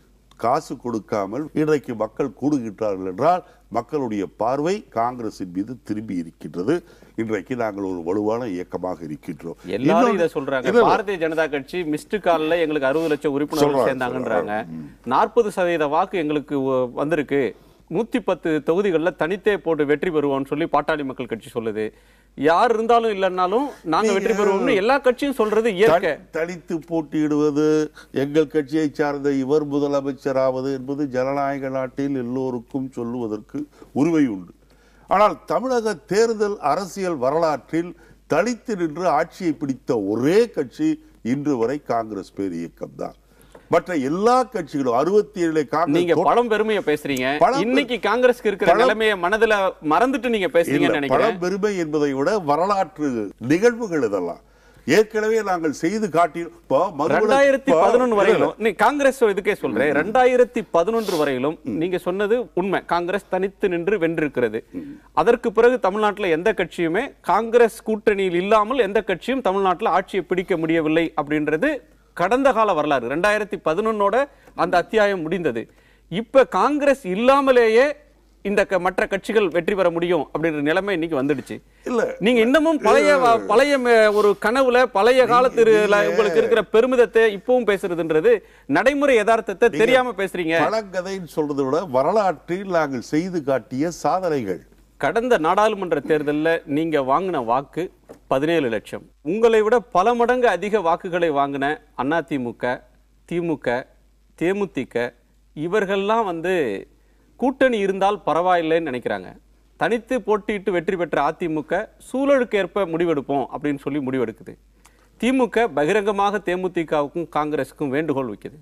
காசு கொடுக்காமல் இன்றைக்கு மக்கள் கூடுகின்றார்கள் என்றால் மக்களுடைய பார்வை காங்கிரசின் மீது திரும்பி இருக்கின்றது இன்றைக்கு நாங்கள் ஒரு வலுவான இயக்கமாக இருக்கின்றோம் எல்லாரும் இன்னொன்று- இத சொல்றாங்க இல்ல, இல்ல. பாரதிய ஜனதா கட்சி மிஸ்டு கால்ல எங்களுக்கு அறுபது லட்சம் உறுப்பினர்கள் சொல்றாங்க, சேர்ந்தாங்கன்றாங்க நாற்பது சதவீத வாக்கு எங்களுக்கு வ- வந்திருக்கு நூத்தி பத்து தொகுதிகளில் தனித்தே போட்டு வெற்றி பெறுவோம்னு சொல்லி பாட்டாளி மக்கள் கட்சி சொல்லுது யார் இருந்தாலும் இல்லைன்னாலும் நாங்க வெற்றி பெறுவோம்னு எல்லா கட்சியும் சொல்றது இயற்கை தனி- தனித்து போட்டியிடுவது எங்கள் கட்சியை சார்ந்த இவர் முதலமைச்சராவது என்பது ஜனநாயக நாட்டில் எல்லோருக்கும் சொல்லுவதற்கு உரிமை உண்டு ஆனால் தமிழக தேர்தல் அரசியல் வரலாற்றில் தனித்து நின்று ஆட்சியை பிடித்த ஒரே கட்சி இன்று வரை காங்கிரஸ் பேர் இயக்கம் தான் மற்ற எல்லா கட்சிகளும் அறுபத்தி ஏழு நீங்க காங்கிரஸ் பழம் பெருமைய பேசுறீங்க பழம் இன்னைக்கு காங்கிரஸ்க்கு இருக்கிற பழம் நிலைமைய மனதுல மறந்துட்டு நீங்க பேசுறீங்கன்னு இல்ல, நினைக்கிறேன் பழம் பெருமை என்பதை விட வரலாற்று நிகழ்வுகள் இதெல்லாம் ஏற்கனவே நாங்கள் செய்து காட்டி இப்போ மறுமலர்- ரெண்டாயிரத்தி இப்போ- பதினொன்னு இல்ல, இல்ல. வரையிலும் நீ காங்கிரஸ் இதுக்கே சொல்றேன் ரெண்டாயிரத்தி பதினொன்று வரையிலும் நீங்க சொன்னது உண்மை காங்கிரஸ் தனித்து நின்று வென்றிருக்கிறது அதற்கு பிறகு தமிழ்நாட்டுல எந்த கட்சியுமே காங்கிரஸ் கூட்டணியில் இல்லாமல் எந்த கட்சியும் தமிழ்நாட்டுல ஆட்சியை பிடிக்க முடியவில்லை அப்படின்றது கடந்த கால வரலாறு ரெண்டாயிரத்தி பதினொன்னோட அந்த அத்தியாயம் முடிந்தது இப்ப காங்கிரஸ் இல்லாமலேயே இந்த க- மற்ற கட்சிகள் வெற்றி பெற முடியும் அப்படின்ற நிலைமை இன்னைக்கு வந்துடுச்சு இல்ல நீங்க இன்னமும் பழைய வ- பழைய ம- ஒரு கனவுல பழைய காலத்துல உங்களுக்கு இருக்கிற பெருமிதத்தை இப்பவும் பேசுறதுன்றது நடைமுறை யதார்த்தத்தை தெரியாம பேசுறீங்க பழங்கதைன்னு சொல்றதை விட வரலாற்றில் நாங்கள் செய்து காட்டிய சாதனைகள் கடந்த நாடாளுமன்ற தேர்தல்ல நீங்க வாங்கின வாக்கு பதினேழு லட்சம் உங்களை விட பல மடங்கு அதிக வாக்குகளை வாங்கின அதிமுக திமுக தேமுதிக இவர்கள்லாம் வந்து கூட்டணி இருந்தால் பரவாயில்லைன்னு நினைக்கிறாங்க தனித்து போட்டியிட்டு வெற்றி பெற்ற அதிமுக சூழலுக்கு ஏற்ப முடிவெடுப்போம் அப்படின்னு சொல்லி முடிவெடுக்குது திமுக பகிரங்கமாக தேமுதிகவுக்கும் காங்கிரஸுக்கும் வேண்டுகோள் வைக்குது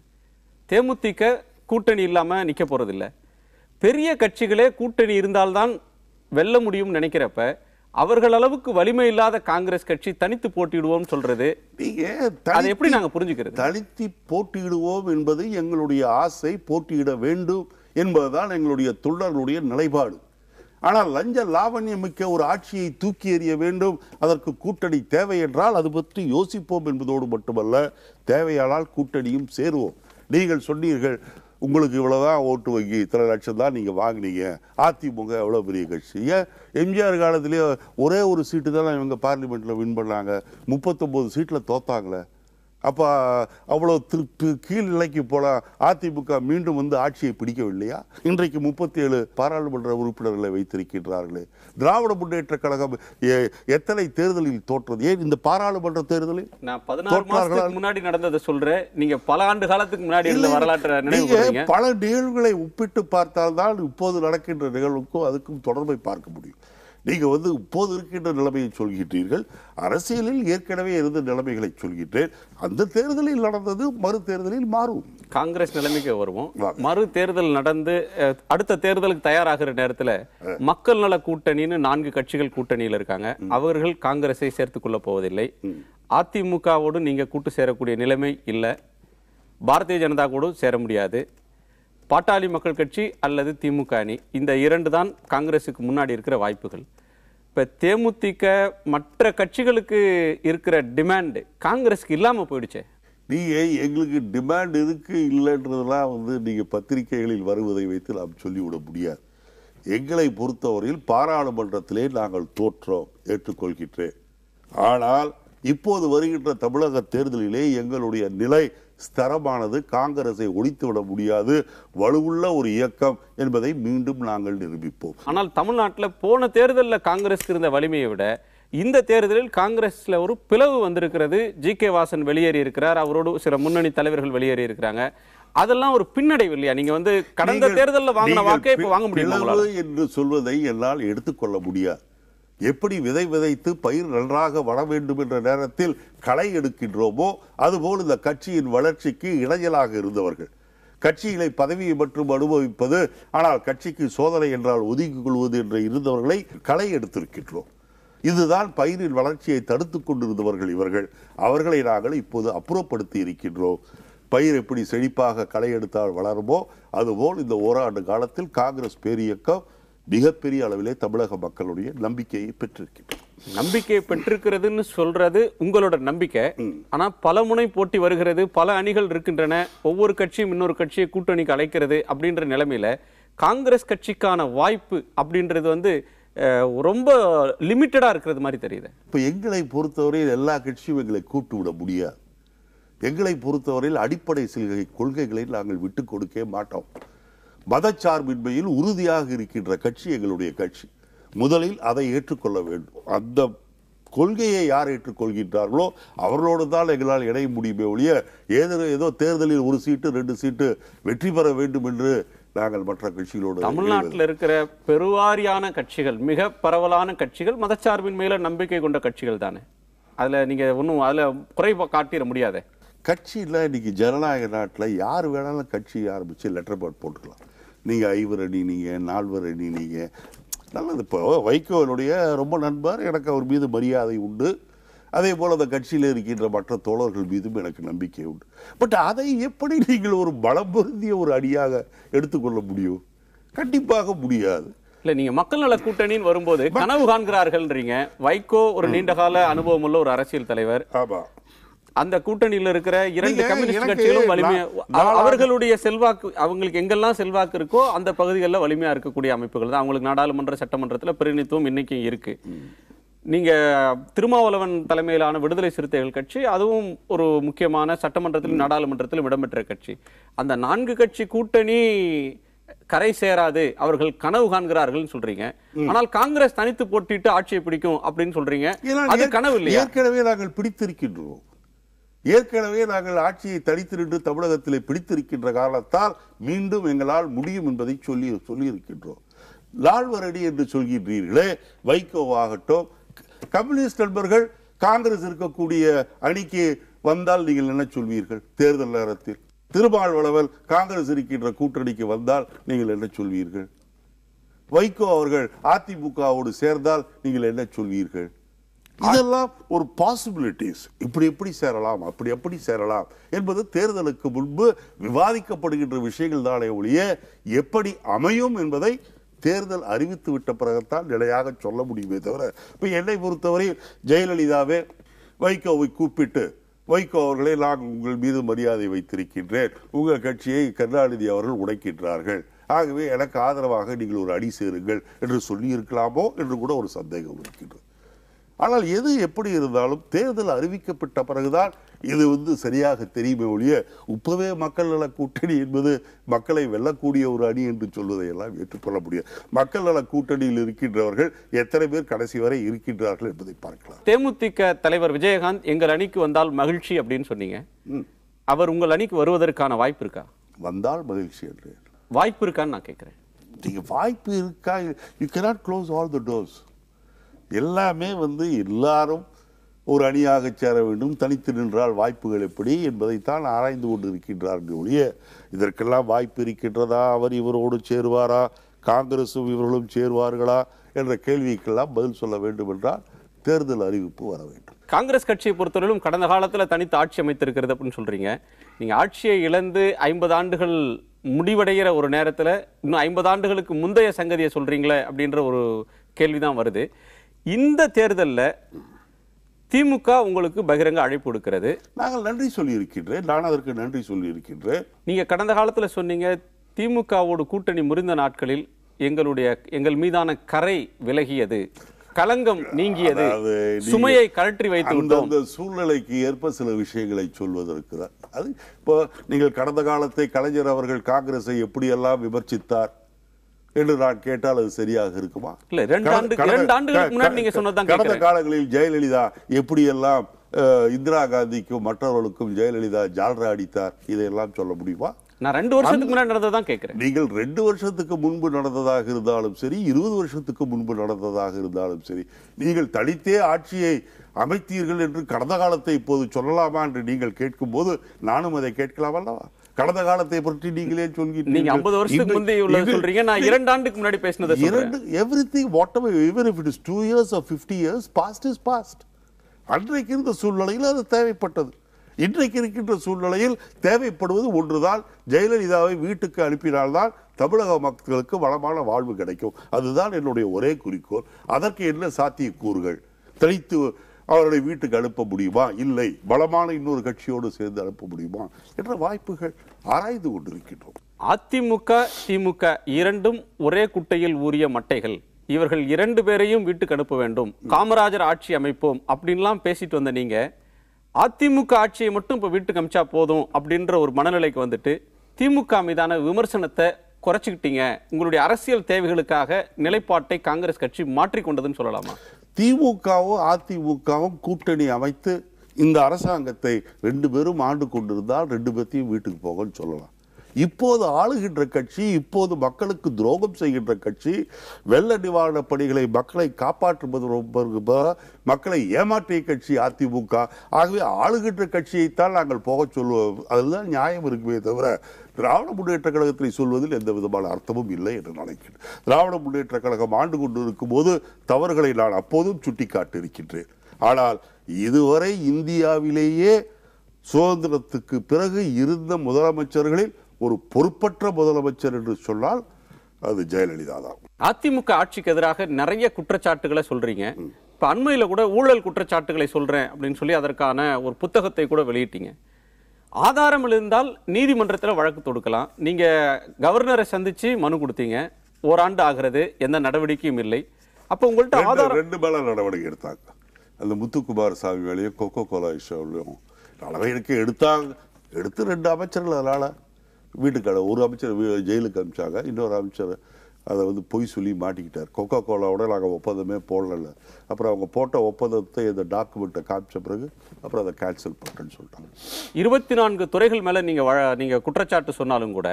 தேமுதிக கூட்டணி இல்லாம நிக்க போறதில்ல பெரிய கட்சிகளே கூட்டணி இருந்தால்தான் வெல்ல முடியும்னு நினைக்கிறப்ப அவர்கள் அளவுக்கு வலிமை இல்லாத காங்கிரஸ் கட்சி தனித்து போட்டியிடுவோம் சொல்றது நீங்க அதை எப்படி நாங்க புரிஞ்சுக்கிறது தனித்து போட்டியிடுவோம் என்பது எங்களுடைய ஆசை போட்டியிட வேண்டும் என்பதுதான் எங்களுடைய தொண்டர்களுடைய நிலைப்பாடு ஆனால் லஞ்ச லாவண்யம் மிக்க ஒரு ஆட்சியை தூக்கி எறிய வேண்டும் அதற்கு கூட்டணி தேவை என்றால் அது பற்றி யோசிப்போம் என்பதோடு மட்டுமல்ல தேவையானால் கூட்டணியும் சேருவோம் நீங்கள் சொன்னீர்கள் உங்களுக்கு இவ்வளவுதான் ஓட்டு வங்கி இத்தனை லட்சம் தான் நீங்க வாங்குனீங்க அதிமுக எவ்வளவு பெரிய கட்சி ஏன் எம்ஜிஆர் காலத்திலேயே ஒரே ஒரு சீட்டு தான் இவங்க பார்லிமெண்ட்ல வின் பண்ணாங்க முப்பத்தொன்பது சீட்ல தோத்தாங்களே அப்ப அவ்வளவு திரு கீழ் நிலைக்கு போல அதிமுக மீண்டும் வந்து ஆட்சியை பிடிக்கவில்லையா இன்றைக்கு முப்பத்தி ஏழு பாராளுமன்ற உறுப்பினர்களை வைத்திருக்கின்றார்களே திராவிட முன்னேற்ற கழகம் எ- எத்தனை தேர்தலில் தோற்றது ஏன் இந்த பாராளுமன்ற தேர்தலில் நான் பதினாறு தோற்றார்களா? மாசத்துக்கு முன்னாடி நடந்ததை சொல்றேன் நீங்க பல ஆண்டு காலத்துக்கு முன்னாடி இருந்த இல்லை, வரலாற்றை நினைவு நீங்க கூறுறீங்க பல நிகழ்வுகளை ஒப்பிட்டு பார்த்தால்தான் இப்போது நடக்கின்ற நிகழ்வுக்கும் அதுக்கும் தொடர்பை பார்க்க முடியும் நீங்க வந்து இப்போது இருக்கின்ற நிலைமையை சொல்கின்றீர்கள் அரசியலில் ஏற்கனவே இருந்த நிலைமைகளை சொல்கின்றேன் அந்த தேர்தலில் நடந்தது மறு தேர்தலில் மாறும் காங்கிரஸ் நிலைமைக்கு வருவோம் வாங்க. மறு தேர்தல் நடந்து அஹ், அடுத்த தேர்தலுக்கு தயாராகிற நேரத்துல மக்கள் நல கூட்டணின்னு நான்கு கட்சிகள் கூட்டணியில் இருக்காங்க அவர்கள் காங்கிரஸை சேர்த்துக் கொள்ள போவதில்லை அதிமுகவோடு நீங்க கூட்டு சேரக்கூடிய நிலைமை இல்லை பாரதிய ஜனதா கூட சேர முடியாது பாட்டாளி மக்கள் கட்சி அல்லது திமுக அணி இந்த இரண்டு தான் காங்கிரஸுக்கு முன்னாடி இருக்கிற வாய்ப்புகள் இப்ப தேமுதிக மற்ற கட்சிகளுக்கு இருக்கிற டிமாண்ட் காங்கிரஸ்க்கு இல்லாம போயிடுச்சே நீங்க எங்களுக்கு டிமாண்ட் இருக்கு இல்லைன்றதெல்லாம் வந்து நீங்க பத்திரிகைகளில் வருவதை வைத்து நாம் சொல்லிவிட முடியாது எங்களை பொறுத்தவரையில் பாராளுமன்றத்திலே நாங்கள் தோற்றோம் ஏற்றுக்கொள்கின்றேன் ஆனால் இப்போது வருகின்ற தமிழக தேர்தலிலே எங்களுடைய நிலை ஸ்திரமானது காங்கிரஸை ஒழித்துவிட முடியாது வலுவுள்ள ஒரு இயக்கம் என்பதை மீண்டும் நாங்கள் நிரூபிப்போம் ஆனால் தமிழ்நாட்டுல போன தேர்தல்ல காங்கிரஸ்க்கு இருந்த வலிமையை விட இந்த தேர்தலில் காங்கிரஸ்ல ஒரு பிளவு வந்திருக்கிறது ஜி கே வாசன் வெளியேறி இருக்கிறார் அவரோடு சில முன்னணி தலைவர்கள் வெளியேறி இருக்கிறாங்க அதெல்லாம் ஒரு பின்னடைவு இல்லையா நீங்க வந்து கடந்த நீங்கள்- தேர்தல்ல வாங்கின நீங்கள் வாக்கை இப்ப வாங்க முடியுமா பிளவு உங்களால? என்று சொல்வதை என்னால் எடுத்துக்கொள்ள முடியாது எப்படி விதை விதைத்து பயிர் நன்றாக வள வேண்டும் என்ற நேரத்தில் களை எடுக்கின்றோமோ அதுபோல் இந்த கட்சியின் வளர்ச்சிக்கு இடைஞ்சலாக இருந்தவர்கள் கட்சிகளை பதவியை மற்றும் அனுபவிப்பது ஆனால் கட்சிக்கு சோதனை என்றால் ஒதுக்கிக் கொள்வது என்று இருந்தவர்களை களை எடுத்திருக்கின்றோம் இதுதான் பயிரின் வளர்ச்சியை தடுத்துக் கொண்டிருந்தவர்கள் இவர்கள் அவர்களை நாங்கள் இப்போது அப்புறப்படுத்தி இருக்கின்றோம் பயிர் எப்படி செழிப்பாக களை எடுத்தால் வளருமோ அதுபோல் இந்த ஓராண்டு காலத்தில் காங்கிரஸ் பேரியக்கம் மிகப்பெரிய அளவிலே தமிழக மக்களுடைய நம்பிக்கையை பெற்றிருக்கின்றோம் நம்பிக்கை பெற்றிருக்கிறதுன்னு சொல்றது உங்களோட நம்பிக்கை ஆனா பல முனை போட்டி வருகிறது பல அணிகள் இருக்கின்றன ஒவ்வொரு கட்சியும் இன்னொரு கட்சியை கூட்டணிக்கு அழைக்கிறது அப்படின்ற நிலைமையில காங்கிரஸ் கட்சிக்கான வாய்ப்பு அப்படின்றது வந்து அஹ், ரொம்ப லிமிட்டடா இருக்கிறது மாதிரி தெரியுது இப்போ எங்களை பொறுத்தவரையில் எல்லா கட்சியும் எங்களை கூட்டு விட முடியாது எங்களை பொறுத்தவரையில் அடிப்படை சில கொள்கைகளை நாங்கள் விட்டு கொடுக்க மாட்டோம் மதச்சார்பின்மையில் உறுதியாக இருக்கின்ற கட்சி எங்களுடைய கட்சி முதலில் அதை ஏற்றுக்கொள்ள வேண்டும் அந்த கொள்கையை யார் ஏற்றுக்கொள்கின்றார்களோ அவர்களோடு தான் எங்களால் இணைய முடியுமே ஒழிய ஏதோ ஏதோ தேர்தலில் ஒரு சீட்டு ரெண்டு சீட்டு வெற்றி பெற வேண்டும் என்று நாங்கள் மற்ற கட்சிகளோடு தமிழ்நாட்டில் இருக்கிற பெருவாரியான கட்சிகள் மிக பரவலான கட்சிகள் மதச்சார்பின் மேல நம்பிக்கை கொண்ட கட்சிகள் தானே அதுல நீங்க ஒன்றும் அதுல குறை காட்டிட முடியாதே கட்சியில் இன்னைக்கு ஜனநாயக நாட்டில் யார் வேணாலும் கட்சி ஆரம்பித்து லெட்டர் பேட் போட்டுக்கலாம் நீங்கள் ஐவர் அணி நீங்கள் நால்வர் அணி நீங்கள் நல்லது இப்போ வைகோனுடைய ரொம்ப நண்பர் எனக்கு அவர் மீது மரியாதை உண்டு அதே போல் அந்த கட்சியில் இருக்கின்ற மற்ற தோழர்கள் மீதும் எனக்கு நம்பிக்கை உண்டு பட் அதை எப்படி நீங்கள் ஒரு பலம் பொருந்திய ஒரு அணியாக எடுத்துக்கொள்ள முடியும் கண்டிப்பாக முடியாது இல்ல நீங்க மக்கள் நல கூட்டணின்னு வரும்போது கனவு காண்கிறார்கள்ன்றீங்க வைகோ ஒரு நீண்ட கால அனுபவம் உள்ள ஒரு அரசியல் தலைவர் ஆமாம் அந்த கூட்டணியில இருக்கிற இரண்டு நீங்க கம்யூனிஸ்ட் எனக்கு கட்சிகளும் வலிமையா நான் நாலா- அவர்களுடைய செல்வாக்கு அவங்களுக்கு எங்கெல்லாம் செல்வாக்கு இருக்கோ அந்த பகுதிகளில் வலிமையா இருக்கக்கூடிய அமைப்புகள் தான் அவங்களுக்கு நாடாளுமன்ற சட்டமன்றத்துல பிரதிநிதித்துவம் இன்னைக்கும் இருக்கு நீங்க திருமாவளவன் தலைமையிலான விடுதலை சிறுத்தைகள் கட்சி அதுவும் ஒரு முக்கியமான சட்டமன்றத்திலும் நாடாளுமன்றத்திலும் இடம்பெற்ற கட்சி அந்த நான்கு கட்சி கூட்டணி கரை சேராது அவர்கள் கனவு காண்கிறார்கள் சொல்றீங்க ஆனால் காங்கிரஸ் தனித்து போட்டிட்டு ஆட்சியை பிடிக்கும் அப்படின்னு சொல்றீங்க ஏன்னா அது ஏற்க- கனவு இல்லையா ஏற்கனவே நாங்கள் பிடித்திருக்கின்றோம் ஏற்கனவே நாங்கள் ஆட்சியை தனித்து நின்று தமிழகத்திலே பிடித்திருக்கின்ற காரணத்தால் மீண்டும் எங்களால் முடியும் என்பதை சொல்லி சொல்லியிருக்கின்றோம் லால்வரடி என்று சொல்கின்றீர்களே வைகோவாகட்டும் கம்யூனிஸ்ட் நண்பர்கள் காங்கிரஸ் இருக்கக்கூடிய அணிக்கு வந்தால் நீங்கள் என்ன சொல்வீர்கள் தேர்தல் நேரத்தில் திருமாவளவன் காங்கிரஸ் இருக்கின்ற கூட்டணிக்கு வந்தால் நீங்கள் என்ன சொல்வீர்கள் வைகோ அவர்கள் அதிமுகவோடு சேர்ந்தால் நீங்கள் என்ன சொல்வீர்கள் இதெல்லாம் ஒரு பாசிபிலிட்டிஸ் இப்படி எப்படி சேரலாம் அப்படி எப்படி சேரலாம் என்பது தேர்தலுக்கு முன்பு விவாதிக்கப்படுகின்ற விஷயங்கள் தானே ஒழிய எப்படி அமையும் என்பதை தேர்தல் அறிவித்து விட்ட பிறகுத்தான் நிலையாக சொல்ல முடியுமே தவிர இப்ப என்னை பொறுத்தவரை ஜெயலலிதாவே வைகோவை கூப்பிட்டு வைகோ அவர்களே நான் உங்கள் மீது மரியாதை வைத்திருக்கின்றேன் உங்கள் கட்சியை கருணாநிதி அவர்கள் உடைக்கின்றார்கள் ஆகவே எனக்கு ஆதரவாக நீங்கள் ஒரு அணி சேருங்கள் என்று சொல்லி இருக்கலாமோ என்று கூட ஒரு சந்தேகம் இருக்கின்றது ஆனால் எது எப்படி இருந்தாலும் தேர்தல் அறிவிக்கப்பட்ட பிறகுதான் இது வந்து சரியாக தெரியுமே ஒழிய இப்பவே மக்கள் நல கூட்டணி என்பது மக்களை வெல்லக்கூடிய ஒரு அணி என்று சொல்வதை எல்லாம் ஏற்றுக்கொள்ள முடியாது மக்கள் நல கூட்டணியில் இருக்கின்றவர்கள் எத்தனை பேர் கடைசி வரை இருக்கின்றார்கள் என்பதை பார்க்கலாம் தேமுதிக தலைவர் விஜயகாந்த் எங்கள் அணிக்கு வந்தால் மகிழ்ச்சி அப்படின்னு சொன்னீங்க ம். அவர் உங்கள் அணிக்கு வருவதற்கான வாய்ப்பு இருக்கா வந்தால் மகிழ்ச்சி என்று வாய்ப்பு இருக்கான்னு நான் கேட்கிறேன் நீங்க வாய்ப்பு இருக்கா you cannot close all the doors எல்லாமே வந்து எல்லாரும் ஒரு அணியாக சேர வேண்டும் தனித்து நின்றால் வாய்ப்புகள் எப்படி என்பதைத்தான் ஆராய்ந்து கொண்டு இருக்கின்றார்கள் ஒழிய இதற்கெல்லாம் வாய்ப்பு இருக்கின்றதா அவர் இவரோடு சேருவாரா காங்கிரசும் இவர்களும் சேருவார்களா என்ற கேள்விக்கெல்லாம் பதில் சொல்ல வேண்டும் என்றால் தேர்தல் அறிவிப்பு வர வேண்டும் காங்கிரஸ் கட்சியை பொறுத்தவரையிலும் கடந்த காலத்துல தனித்து ஆட்சி அமைத்திருக்கிறது அப்படின்னு சொல்றீங்க நீங்க ஆட்சியை இழந்து ஐம்பது ஆண்டுகள் முடிவடைகிற ஒரு நேரத்துல இன்னும் ஐம்பது ஆண்டுகளுக்கு முந்தைய சங்கதியை சொல்றீங்களே அப்படின்ற ஒரு கேள்விதான் வருது இந்த தேர்தல்ல திமுக உங்களுக்கு பகிரங்க அழைப்பு கொடுக்கிறது நாங்கள் நன்றி சொல்லி இருக்கின்றேன் நான் அதற்கு நன்றி சொல்லி இருக்கின்றேன் நீங்க கடந்த காலத்துல சொன்னீங்க திமுகவோடு கூட்டணி முறிந்த நாட்களில் எங்களுடைய எங்கள் மீதான கரை விலகியது களங்கம் நீங்கியது அதாவது நீங்க- சுமையை கழற்றி வைத்து விட்டோம் அந்தந்த சூழ்நிலைக்கு ஏற்ப சில விஷயங்களை சொல்வதற்கு தான் அது இப்போ நீங்கள் கடந்த காலத்தை கலைஞர் அவர்கள் காங்கிரஸை எப்படியெல்லாம் விமர்சித்தார் என்று நான் கேட்டால் அது சரியாக இருக்குமா இல்ல, ரெண்டு கடந்த- ஆண்டு- கடந்த- இரண்டு ஆண்டுகளுக்கு க- முன்னாடி க- நீங்க சொன்னதுதான் கடந்த கேட்கிறேன். காலங்களில் ஜெயலலிதா எப்படியெல்லாம் அஹ், இந்திரா காந்திக்கும் மற்றவர்களுக்கும் ஜெயலலிதா ஜால்ரா அடித்தார் இதையெல்லாம் சொல்ல முடியுமா நான் ரெண்டு வருஷத்துக்கு முன்னாடி நடந்ததான் கேட்கிறேன் நீங்கள் ரெண்டு வருஷத்துக்கு முன்பு நடந்ததாக இருந்தாலும் சரி இருபது வருஷத்துக்கு முன்பு நடந்ததாக இருந்தாலும் சரி நீங்கள் தனித்தே ஆட்சியை அமைத்தீர்கள் என்று கடந்த காலத்தை இப்போது சொல்லலாமா என்று நீங்கள் கேட்கும்போது நானும் அதை கேட்கலாம் அல்லவா கடந்த காலத்தை பற்றி நீங்களே சொல்கிறீர்கள் நீங்க 50 வருஷத்துக்கு இன்று- முந்தைய உள்ளது இன்று- சொல்றீங்க நான் இரண்டு ஆண்டுக்கு முன்னாடி பேசினதை சொல்றேன் இரண்டு everything whatever even if it is two years or fifty years past is past அன்றைக்கு இருந்த சூழ்நிலையில் அது தேவைப்பட்டது இன்றைக்கு இருக்கின்ற சூழ்நிலையில் தேவைப்படுவது ஒன்றுதான் ஜெயலலிதாவை வீட்டுக்கு அனுப்பினால்தான் தமிழக மக்களுக்கு வளமான வாழ்வு கிடைக்கும் அதுதான் என்னுடைய ஒரே குறிக்கோள் அதற்கு என்ன சாத்தியக்கூறுகள் தெளித்து அவர்களை வீட்டுக்கு அனுப்ப முடியுமா இல்லை பலமான இன்னொரு கட்சியோடு சேர்ந்து அனுப்ப முடியுமா என்ற வாய்ப்புகள் ஆராய்ந்து கொண்டிருக்கின்றோம் அதிமுக திமுக இரண்டும் ஒரே குட்டையில் ஊறிய மட்டைகள் இவர்கள் இரண்டு பேரையும் வீட்டுக்கு அனுப்ப வேண்டும் காமராஜர் ஆட்சி அமைப்போம் அப்படின்லாம் பேசிட்டு வந்த நீங்க அதிமுக ஆட்சியை மட்டும் இப்ப வீட்டுக்கு அமிச்சா போதும் அப்படின்ற ஒரு மனநிலைக்கு வந்துட்டு திமுக மீதான விமர்சனத்தை குறைச்சிக்கிட்டீங்க உங்களுடைய அரசியல் தேவைகளுக்காக நிலைப்பாட்டை காங்கிரஸ் கட்சி மாற்றிக்கொண்டதுன்னு சொல்லலாமா திமுகவும் அதிமுகவும் கூட்டணி அமைத்து இந்த அரசாங்கத்தை ரெண்டு பேரும் ஆண்டு கொண்டிருந்தால் ரெண்டு பேர்த்தையும் வீட்டுக்கு போகன்னு சொல்லலாம் இப்போது ஆளுகின்ற கட்சி இப்போது மக்களுக்கு துரோகம் செய்கின்ற கட்சி வெள்ள நிவாரணப் பணிகளை மக்களை காப்பாற்றுவது ரொம்ப மக்களை ஏமாற்றிய கட்சி அதிமுக ஆகவே ஆளுகின்ற கட்சியைத்தான் நாங்கள் போக சொல்லுவோம் அதுதான் நியாயம் இருக்குமே தவிர திராவிட முன்னேற்ற கழகத்தை சொல்வதில் எந்த விதமான அர்த்தமும் இல்லை என்று நினைக்கிறேன் திராவிட முன்னேற்ற கழகம் ஆண்டு கொண்டு இருக்கும்போது தவறுகளை நான் அப்போதும் சுட்டிக்காட்டியிருக்கின்றேன் ஆனால் இதுவரை இந்தியாவிலேயே சுதந்திரத்துக்கு பிறகு இருந்த முதலமைச்சர்களில் ஒரு பொறுப்பற்ற முதலமைச்சர் என்று சொன்னால் அது ஜெயலலிதா தான் அதிமுக ஆட்சிக்கு எதிராக நிறைய குற்றச்சாட்டுகளை சொல்றீங்க இப்ப அண்மையில கூட ஊழல் குற்றச்சாட்டுகளை சொல்றேன் அப்படின்னு சொல்லி அதற்கான ஒரு புத்தகத்தை கூட வெளியிட்டீங்க ஆதாரம் இருந்தால் நீதிமன்றத்தில் வழக்கு தொடுக்கலாம் நீங்க கவர்னரை சந்திச்சு மனு கொடுத்தீங்க ஓராண்டு ஆகிறது எந்த நடவடிக்கையும் இல்லை அப்ப உங்கள்ட்ட ரெண்டு- ஆதாரம் ரெண்டு மேல நடவடிக்கை எடுத்தாங்க அந்த முத்துக்குமார் சாமி வேலையும் கொக்கோ கோலா இஷ்யூலையும் நடவடிக்கை எடுத்தாங்க எடுத்து ரெண்டு அமைச்சர்கள் அதனால வீட்டுக்கடை ஒரு அமைச்சர் வீ- ஜெயிலுக்கு அனுப்பிச்சாங்க இன்னொரு அமைச்சர் அதை வந்து பொய் சொல்லி மாட்டிக்கிட்டார் கொக்கோ கோலாவோட நாங்கள் ஒப்பந்தமே போடல அப்புறம் அவங்க போட்ட ஒப்பந்தத்தை இந்த டாக்குமெண்ட்டை காமிச்ச பிறகு அப்புறம் அதை கேன்சல் பண்ணுறேன்னு சொல்லிட்டாங்க இருபத்தி நான்கு துறைகள் மேல நீங்க வழ- நீங்க குற்றச்சாட்டு சொன்னாலும் கூட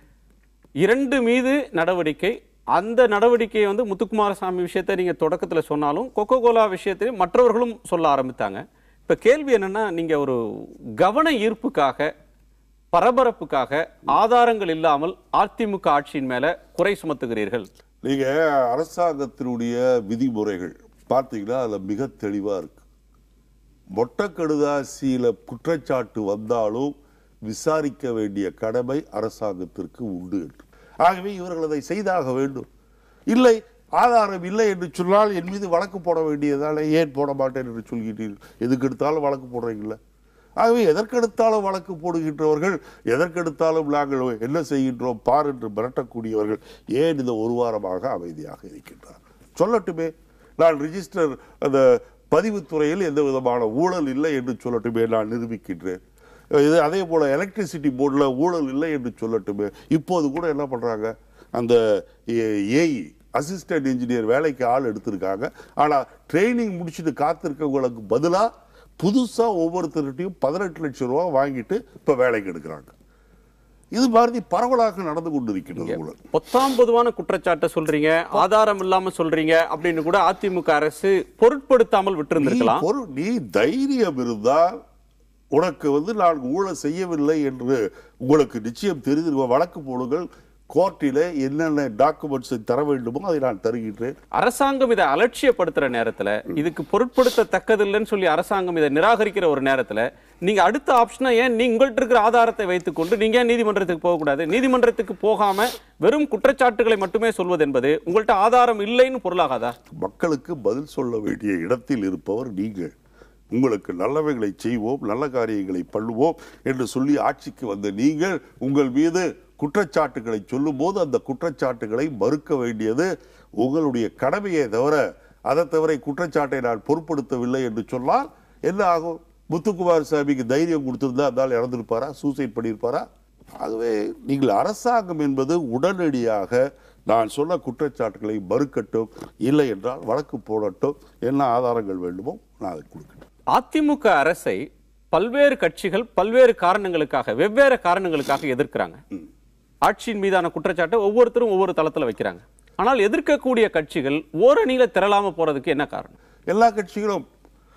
இரண்டு மீது நடவடிக்கை அந்த நடவடிக்கையை வந்து முத்துக்குமாரசாமி விஷயத்தை நீங்க தொடக்கத்துல சொன்னாலும் கொக்கோ கோலா விஷயத்தை மற்றவர்களும் சொல்ல ஆரம்பித்தாங்க இப்ப கேள்வி என்னன்னா நீங்க ஒரு கவன ஈர்ப்புக்காக பரபரப்புக்காக ஆதாரங்கள் இல்லாமல் அதிமுக ஆட்சியின் மேல குறை சுமத்துகிறீர்கள் நீங்க அரசாங்கத்தினுடைய விதிமுறைகள் பார்த்தீங்கன்னா அதுல மிக தெளிவா இருக்கு மொட்டை கடுதாசியில குற்றச்சாட்டு வந்தாலும் விசாரிக்க வேண்டிய கடமை அரசாங்கத்திற்கு உண்டு என்று ஆகவே இவர்கள் அதை செய்தாக வேண்டும் இல்லை ஆதாரம் இல்லை என்று சொன்னால் என் மீது வழக்கு போட வேண்டியதால ஏன் போட மாட்டேன் என்று சொல்கிறீர்கள் எதுக்கு எடுத்தாலும் வழக்கு போடுறீங்களா ஆகவே எதற்கெடுத்தாலும் வழக்கு போடுகின்றவர்கள் எதற்கெடுத்தாலும் நாங்கள் என்ன செய்கின்றோம் பார் என்று மிரட்டக்கூடியவர்கள் ஏன் இந்த ஒரு வாரமாக அமைதியாக இருக்கின்றார் சொல்லட்டுமே நான் ரிஜிஸ்டர் அந்த பதிவுத்துறையில் எந்த விதமான ஊழல் இல்லை என்று சொல்லட்டுமே நான் நிரூபிக்கின்றேன் இது அதே போல எலக்ட்ரிசிட்டி போர்டில் ஊழல் இல்லை என்று சொல்லட்டுமே இப்போது கூட என்ன பண்றாங்க அந்த ஏஇ அசிஸ்டன்ட் இன்ஜினியர் வேலைக்கு ஆள் எடுத்திருக்காங்க ஆனா ட்ரைனிங் முடிச்சுட்டு காத்திருக்கவங்களுக்கு பதிலா புதுசா ஒவ்வொருத்தர்கிட்டையும் பதினெட்டு லட்சம் ரூபாய் வாங்கிட்டு இப்ப வேலைக்கு எடுக்கிறாங்க இது மாதிரி பரவலாக நடந்து கொண்டிருக்கிறது ஊழல் பொத்தாம் பொதுவான குற்றச்சாட்டை சொல்றீங்க ஆதாரம் இல்லாம சொல்றீங்க அப்படின்னு கூட அதிமுக அரசு பொருட்படுத்தாமல் நீ விட்டிருந்திருக்கலாம் பொரு- நீ தைரியம் இருந்தால் உனக்கு வந்து நான் ஊழல் செய்யவில்லை என்று உங்களுக்கு நிச்சயம் தெரிந்திருக்க வழக்கு போடுங்கள் கோர்ட்டில என்னென்ன டாக்குமெண்ட்ஸை தர வேண்டுமோ அதை நான் தருகின்றேன் அரசாங்கம் இதை அலட்சியப்படுத்துற நேரத்துல இதுக்கு பொருட்படுத்தத்தக்கதில்லைன்னு சொல்லி அரசாங்கம் இதை நிராகரிக்கிற ஒரு நேரத்துல நீங்க அடுத்த ஆப்ஷனா ஏன் நீ உங்கள்ட்ட இருக்கிற ஆதாரத்தை வைத்துக்கொண்டு நீங்க ஏன் நீதிமன்றத்துக்கு போகக்கூடாது நீதிமன்றத்துக்கு போகாம வெறும் குற்றச்சாட்டுகளை மட்டுமே சொல்வது என்பது உங்கள்ட்ட ஆதாரம் இல்லைன்னு பொருளாகாதா மக்களுக்கு பதில் சொல்ல வேண்டிய இடத்தில் இருப்பவர் நீங்கள் உங்களுக்கு நல்லவைகளை செய்வோம் நல்ல காரியங்களை பண்ணுவோம் என்று சொல்லி ஆட்சிக்கு வந்த நீங்கள் உங்கள் மீது குற்றச்சாட்டுகளை சொல்லும்போது அந்த குற்றச்சாட்டுகளை மறுக்க வேண்டியது உங்களுடைய கடமையே தவிர அதை தவிர குற்றச்சாட்டை நான் பொருட்படுத்தவில்லை என்று சொன்னால் என்ன ஆகும் முத்துக்குமார் சாமிக்கு தைரியம் கொடுத்திருந்தா இருந்தால் இறந்திருப்பாரா சூசைட் பண்ணியிருப்பாரா ஆகவே நீங்கள் அரசாங்கம் என்பது உடனடியாக நான் சொன்ன குற்றச்சாட்டுகளை மறுக்கட்டும் இல்லை என்றால் வழக்கு போடட்டும் என்ன ஆதாரங்கள் வேண்டுமோ நான் அதை கொடுக்கட்டும் அதிமுக அரசை பல்வேறு கட்சிகள் பல்வேறு காரணங்களுக்காக வெவ்வேறு காரணங்களுக்காக எதிர்க்கிறாங்க ஆட்சியின் மீதான குற்றச்சாட்டை ஒவ்வொருத்தரும் ஒவ்வொரு தளத்துல வைக்கிறாங்க ஆனால் எதிர்க்கக்கூடிய கட்சிகள் ஓரணியில திரளாம போறதுக்கு என்ன காரணம் எல்லா கட்சிகளும்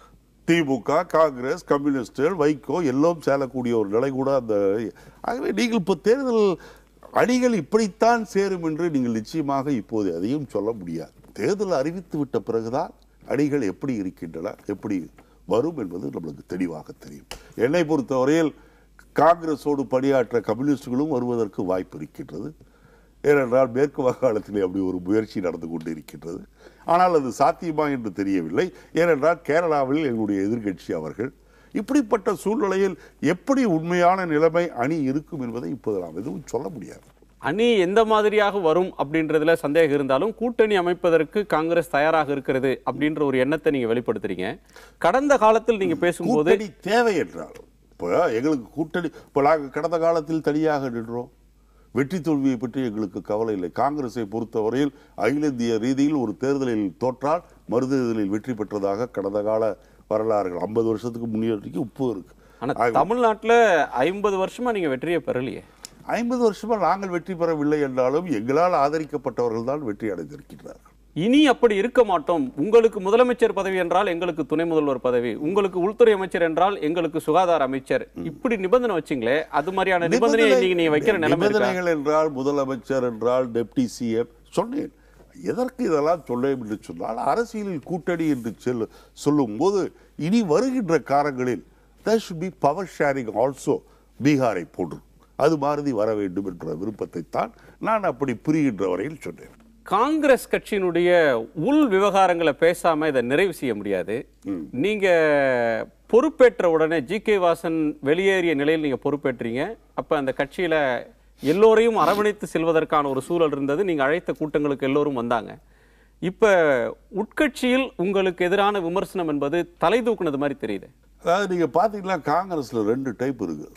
திமுக காங்கிரஸ் கம்யூனிஸ்டுகள் வைகோ எல்லாம் சேரக்கூடிய ஒரு நிலை கூட அந்த ஆகவே நீங்கள் இப்போ தேர்தல் அணிகள் இப்படித்தான் சேரும் என்று நீங்கள் நிச்சயமாக இப்போது அதையும் சொல்ல முடியாது தேர்தல் அறிவித்து விட்ட பிறகுதான் அணிகள் எப்படி இருக்கின்றன எப்படி வரும் என்பது நம்மளுக்கு தெளிவாக தெரியும் என்னை பொறுத்தவரையில் காங்கிரஸோடு பணியாற்ற கம்யூனிஸ்டுகளும் வருவதற்கு வாய்ப்பு இருக்கின்றது ஏனென்றால் மேற்கு வங்காளத்திலே அப்படி ஒரு முயற்சி நடந்து கொண்டு இருக்கின்றது ஆனால் அது சாத்தியமா என்று தெரியவில்லை ஏனென்றால் கேரளாவில் எங்களுடைய எதிர்க்கட்சி அவர்கள் இப்படிப்பட்ட சூழ்நிலையில் எப்படி உண்மையான நிலைமை அணி இருக்கும் என்பதை இப்போது நாம் எதுவும் சொல்ல முடியாது அணி எந்த மாதிரியாக வரும் அப்படின்றதுல சந்தேகம் இருந்தாலும் கூட்டணி அமைப்பதற்கு காங்கிரஸ் தயாராக இருக்கிறது அப்படின்ற ஒரு எண்ணத்தை நீங்க வெளிப்படுத்துறீங்க கடந்த காலத்தில் நீங்க பேசும்போது கூட்டணி தேவை என்றால் இப்போ எங்களுக்கு கூட்டணி இப்போ நாங்கள் கடந்த காலத்தில் தனியாக நின்றோம் வெற்றி தோல்வியை பற்றி எங்களுக்கு கவலை இல்லை காங்கிரஸை பொறுத்தவரையில் அகில இந்திய ரீதியில் ஒரு தேர்தலில் தோற்றால் மறுதேர்தலில் வெற்றி பெற்றதாக கடந்த கால வரலாறுகள் ஐம்பது வருஷத்துக்கு முன்னேறிக்கு உப்பு இருக்கு ஆனா தமிழ்நாட்டுல ஐம்பது வருஷமா நீங்க வெற்றியை பெறலையே ஐம்பது வருஷமா நாங்கள் வெற்றி பெறவில்லை என்றாலும் எங்களால் ஆதரிக்கப்பட்டவர்கள் தான் வெற்றி அடைந்திருக்கிறார்கள் இனி அப்படி இருக்க மாட்டோம் உங்களுக்கு முதலமைச்சர் பதவி என்றால் எங்களுக்கு துணை முதல்வர் பதவி உங்களுக்கு உள்துறை அமைச்சர் என்றால் எங்களுக்கு சுகாதார அமைச்சர் இப்படி நிபந்தனை வச்சீங்களே அது மாதிரியான நிபந்தனையை நீங்க நீங்க வைக்கிற நிலைமை இருக்கா? நிபந்தனைகள் என்றால் முதலமைச்சர் என்றால் டெப்டி சிஎம் சொன்னேன் எதற்கு இதெல்லாம் சொல்லேன் என்று சொன்னால் அரசியலில் கூட்டணி என்று செல் சொல்லும்போது இனி வருகின்ற காலங்களில் there should be power sharing also பீகாரை போன்று அது மாதிரி வர வேண்டும் என்ற விருப்பத்தை தான் நான் அப்படி புரிகின்ற வரையில் சொன்னேன் காங்கிரஸ் கட்சியினுடைய உள் விவகாரங்களை பேசாம இதை நிறைவு செய்ய முடியாது நீங்க பொறுப்பேற்ற உடனே ஜி கே வாசன் வெளியேறிய நிலையில் நீங்க பொறுப்பேற்றீங்க அப்ப அந்த கட்சியில எல்லோரையும் அரவணைத்து செல்வதற்கான ஒரு சூழல் இருந்தது நீங்க அழைத்த கூட்டங்களுக்கு எல்லோரும் வந்தாங்க இப்ப உட்கட்சியில் உங்களுக்கு எதிரான விமர்சனம் என்பது தலை தூக்குனது மாதிரி தெரியுது அதாவது நீங்க பாத்தீங்கன்னா காங்கிரஸ்ல ரெண்டு டைப் இருக்கு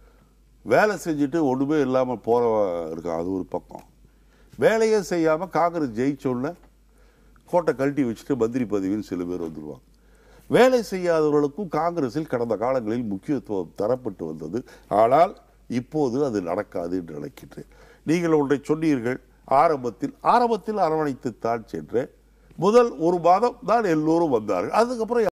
வேலை செஞ்சுட்டு ஒண்ணுமே இல்லாம போற இருக்கு அது ஒரு பக்கம் வேலையே செய்யாம காங்கிரஸ் ஜெயிச்சோன்ன கோட்டை கழட்டி வச்சுட்டு மந்திரி பதவின்னு சில பேர் வந்துருவாங்க வேலை செய்யாதவர்களுக்கும் காங்கிரஸில் கடந்த காலங்களில் முக்கியத்துவம் தரப்பட்டு வந்தது ஆனால் இப்போது அது நடக்காது என்று நினைக்கின்றேன் நீங்கள் ஒன்றை சொன்னீர்கள் ஆரம்பத்தில் ஆரம்பத்தில் அரவணைத்து தான் சென்றேன் முதல் ஒரு மாதம் தான் எல்லோரும் வந்தார்கள் அதுக்கப்புறம்